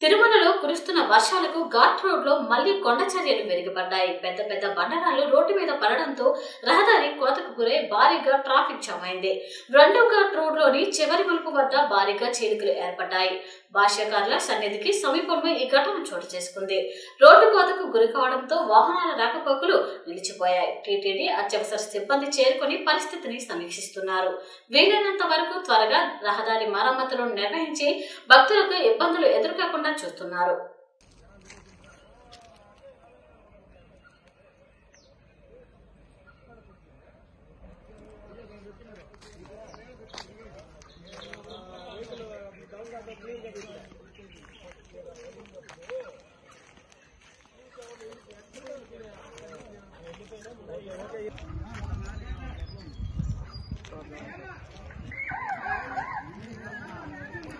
తిరుమలలో కురుస్తున్న వర్షాలకు ఘాట్ రోడ్ లో మళ్లీ కొండ చర్యలు మెరుగుపడ్డాయి పెద్ద పెద్ద బండరాళ్లు రోడ్డు మీద పడడంతో రహదారి కోతకు గురై భారీగా ట్రాఫిక్ జామ్ అయింది రెండో ఘాట్ రోడ్ లోని చివరి మలుపు వద్ద భారీగా చీలికలు ఏర్పడ్డాయి భాష్యకారుల సన్నిధికి సమీపంలో ఈ ఘటన చోటు చేసుకుంది రోడ్డు కోతకు గురి కావడంతో వాహనాల రాకపోకలు నిలిచిపోయాయి టీటీడీ అత్యవసర సిబ్బంది చేరుకొని పరిస్థితిని సమీక్షిస్తున్నారు వీలైనంత వరకు త్వరగా రహదారి మరమ్మతులను నిర్వహించి భక్తులకు ఇబ్బందులు ఎదురుకాకుండా చూస్తున్నారు